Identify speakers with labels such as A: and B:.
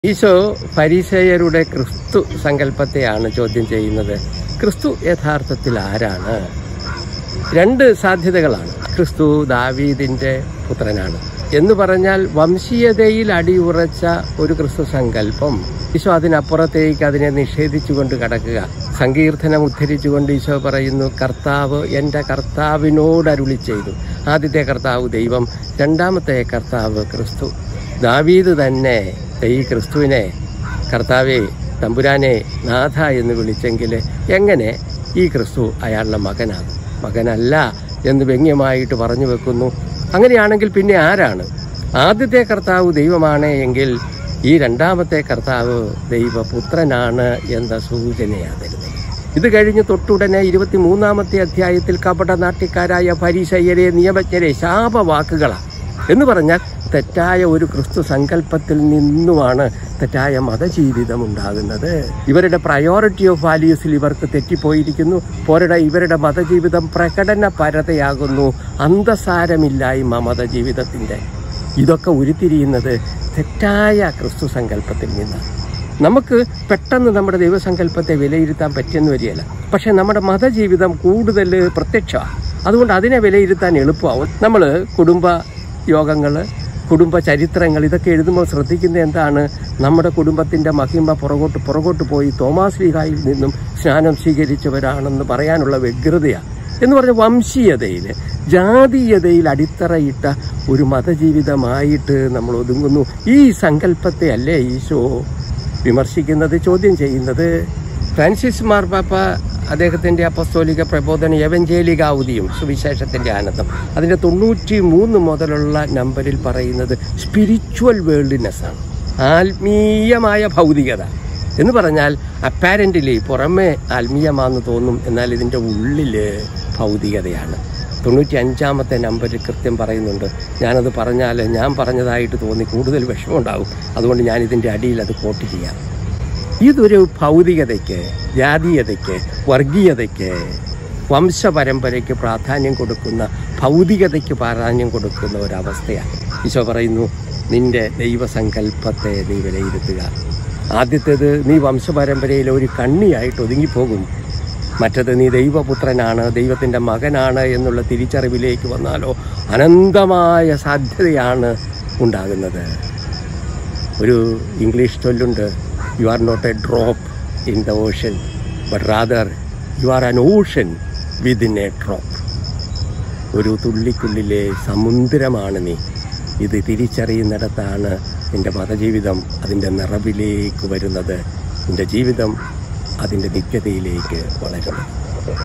A: ഈശോ പരിസയരുടെ ക്രിസ്തു സങ്കല്പത്തെയാണ് ചോദ്യം ചെയ്യുന്നത് ക്രിസ്തു യഥാർത്ഥത്തിൽ ആരാണ് രണ്ട് സാധ്യതകളാണ് ക്രിസ്തു ദാവീദിന്റെ പുത്രനാണ് എന്ന് പറഞ്ഞാൽ വംശീയതയിൽ അടിയുറച്ച ഒരു ക്രിസ്തു സങ്കല്പം ഈശോ അതിനപ്പുറത്തേക്ക് അതിനെ നിഷേധിച്ചുകൊണ്ട് കടക്കുക സങ്കീർത്തനം ഉദ്ധരിച്ചുകൊണ്ട് ഈശോ പറയുന്നു കർത്താവ് എൻ്റെ കർത്താവിനോട് അരുളി ചെയ്തു ആദ്യത്തെ കർത്താവ് ദൈവം രണ്ടാമത്തെ കർത്താവ് ക്രിസ്തു ദാവീദ് തന്നെ ഈ ക്രിസ്തുവിനെ കർത്താവെ തമ്പുരാനെ നാഥ എന്ന് വിളിച്ചെങ്കിൽ എങ്ങനെ ഈ ക്രിസ്തു അയാളുടെ മകനാകും മകനല്ല എന്ന് വ്യംഗ്യമായിട്ട് പറഞ്ഞു വെക്കുന്നു അങ്ങനെയാണെങ്കിൽ പിന്നെ ആരാണ് ആദ്യത്തെ കർത്താവ് ദൈവമാണ് എങ്കിൽ ഈ രണ്ടാമത്തെ കർത്താവ് ദൈവപുത്രനാണ് എന്ന സൂചനയാണ് തരുന്നത് ഇത് കഴിഞ്ഞ് തൊട്ടുടനെ ഇരുപത്തിമൂന്നാമത്തെ അധ്യായത്തിൽ കപട നാട്യക്കാരായ പരീശയ്യരെ നിയമജ്ഞരെ ശാപവാക്കുകളാണ് എന്ന് പറഞ്ഞാൽ തെറ്റായ ഒരു ക്രിസ്തു സങ്കല്പത്തിൽ നിന്നുമാണ് തെറ്റായ മതജീവിതം ഉണ്ടാകുന്നത് ഇവരുടെ പ്രയോറിറ്റി ഓഫ് വാല്യൂസിൽ ഇവർക്ക് തെറ്റിപ്പോയിരിക്കുന്നു പോരുടെ ഇവരുടെ മതജീവിതം പ്രകടന പരതയാകുന്നു അന്തസാരമില്ലായ്മ മതജീവിതത്തിന്റെ ഇതൊക്കെ ഉരുത്തിരിയുന്നത് തെറ്റായ ക്രിസ്തു സങ്കല്പത്തിൽ നിന്നാണ് നമുക്ക് പെട്ടെന്ന് നമ്മുടെ ദൈവസങ്കല്പത്തെ വിലയിരുത്താൻ പറ്റിയെന്ന് വരികയില്ല പക്ഷെ നമ്മുടെ മതജീവിതം കൂടുതൽ പ്രത്യക്ഷമാണ് അതുകൊണ്ട് അതിനെ വിലയിരുത്താൻ എളുപ്പമാവും നമ്മൾ കുടുംബ യോഗങ്ങൾ കുടുംബ ചരിത്രങ്ങൾ ഇതൊക്കെ എഴുതുമ്പോൾ ശ്രദ്ധിക്കുന്നത് എന്താണ് നമ്മുടെ കുടുംബത്തിൻ്റെ മഹിമ പുറകോട്ട് പുറകോട്ട് പോയി തോമാസ് ലീഹായിൽ നിന്നും സ്നാനം സ്വീകരിച്ചവരാണെന്ന് പറയാനുള്ള വ്യഗ്രതയാണ് എന്ന് പറഞ്ഞ വംശീയതയിൽ ജാതീയതയിൽ അടിത്തറയിട്ട ഒരു മതജീവിതമായിട്ട് നമ്മൾ ഒതുങ്ങുന്നു ഈ സങ്കല്പത്തെ അല്ലേ ഈശോ വിമർശിക്കുന്നത് ചോദ്യം ചെയ്യുന്നത് ഫ്രാൻസിസ് മാർപ്പാപ്പ അദ്ദേഹത്തിന്റെ അപ്പസ്തോലിക പ്രബോധന യവഞ്ചേലികാവുതിയും സുവിശേഷത്തിന്റെ ആനന്ദം അതിന്റെ തൊണ്ണൂറ്റി മൂന്ന് മുതലുള്ള നമ്പറിൽ പറയുന്നത് സ്പിരിച്വൽ വേൾഡിനെസ് ആണ് ആത്മീയമായ ഭൗതികത എന്ന് പറഞ്ഞാൽ അപ്പാരൻ്റലി പുറമെ ആത്മീയമാണെന്ന് തോന്നും എന്നാൽ ഇതിൻ്റെ ഉള്ളിൽ ഭൗതികതയാണ് തൊണ്ണൂറ്റി അഞ്ചാമത്തെ നമ്പറിൽ കൃത്യം പറയുന്നുണ്ട് ഞാനത് പറഞ്ഞാൽ ഞാൻ പറഞ്ഞതായിട്ട് തോന്നി കൂടുതൽ വിഷമമുണ്ടാകും അതുകൊണ്ട് ഞാൻ ഇതിൻ്റെ അടിയിൽ അത് കോട്ട് ചെയ്യാം ഇതൊരു ഭൗതികതയ്ക്ക് ജാതീയതയ്ക്ക് വർഗീയതയ്ക്ക് വംശപരമ്പരയ്ക്ക് പ്രാധാന്യം കൊടുക്കുന്ന ഭൗതികതയ്ക്ക് പ്രാധാന്യം കൊടുക്കുന്ന ഒരവസ്ഥയാണ് ഈശോ പറയുന്നു നിന്റെ ദൈവസങ്കല്പത്തെ നീ വിലയിരുത്തുക ആദ്യത്തേത് നീ വംശപരമ്പരയിൽ ഒരു കണ്ണിയായിട്ട് ഒതുങ്ങിപ്പോകും മറ്റത് നീ ദൈവപുത്രനാണ് ദൈവത്തിൻ്റെ മകനാണ് എന്നുള്ള തിരിച്ചറിവിലേക്ക് വന്നാലോ അനന്തമായ സാധ്യതയാണ് ഉണ്ടാകുന്നത് ഒരു ഇംഗ്ലീഷ് ചൊല്ലുണ്ട് you are not a drop in the ocean but rather you are an ocean within a drop ഒരു തുള്ളിക്കുള്ളിലെ സമുദ്രമാണ് നീ ഇത് തിരിച്ചറിയുന്നിടത്താണ് നിന്റെ മതജീവിതം അതിൻ്റെ നിറവിലേക്ക് വരുന്നത് നിന്റെ ജീവിതം അതിൻ്റെ നിത്യതയിലേക്ക് വളരുന്നത്